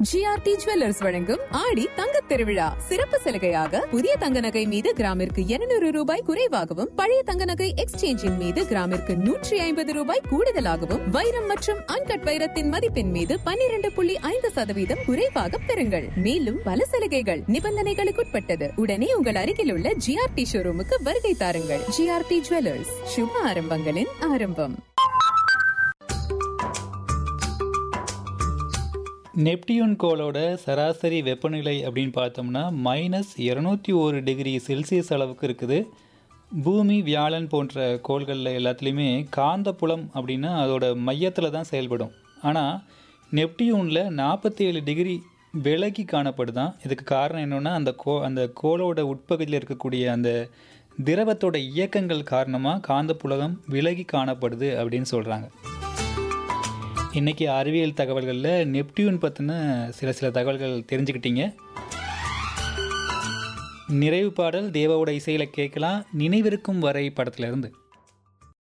GRT jewellers வழங்கும் ஆடி தங்கத் திருவிழா சிறப்பு சலுகையாக புதிய தங்க நகை மீது கிராமிற்கு 200 ரூபாய் குறைவாகவும் பழைய தங்க நகை எக்ஸ்சேஞ்சின் மீது கிராமிற்கு நூற்றி ஐம்பது ரூபாய் கூடுதலாகவும் வைரம் மற்றும் அன்கட் வைரத்தின் மதிப்பின் மீது 12.5% புள்ளி ஐந்து சதவீதம் குறைவாக பெறுங்கள் மேலும் பல சலுகைகள் நிபந்தனைகளுக்குட்பட்டது உடனே உங்கள் அருகில் உள்ள ஜிஆர்டி ஷோரூமுக்கு வருகை தாருங்கள் ஜிஆர்டி ஜுவல்லர்ஸ் சுப ஆரம்பங்களின் ஆரம்பம் நெப்டியூன் கோளோட சராசரி வெப்பநிலை அப்படின்னு பார்த்தோம்னா மைனஸ் இரநூத்தி ஒரு டிகிரி செல்சியஸ் அளவுக்கு இருக்குது பூமி வியாழன் போன்ற கோள்களில் எல்லாத்துலேயுமே காந்தப்புலம் அப்படின்னா அதோட மையத்தில் தான் செயல்படும் ஆனால் நெப்டியூனில் நாற்பத்தி ஏழு டிகிரி விலகி காணப்படுதான் இதுக்கு காரணம் என்னென்னா அந்த கோ அந்த கோளோட உட்பகுதியில் இருக்கக்கூடிய அந்த திரவத்தோட இயக்கங்கள் காரணமாக காந்தப்புலகம் விலகி காணப்படுது அப்படின்னு சொல்கிறாங்க இன்றைக்கி அறிவியல் தகவல்களில் நெப்டியூன் பற்றின சில சில தகவல்கள் தெரிஞ்சுக்கிட்டீங்க நிறைவு பாடல் தேவாவோட இசையில் கேட்கலாம் நினைவிருக்கும் வரை படத்துல இருந்து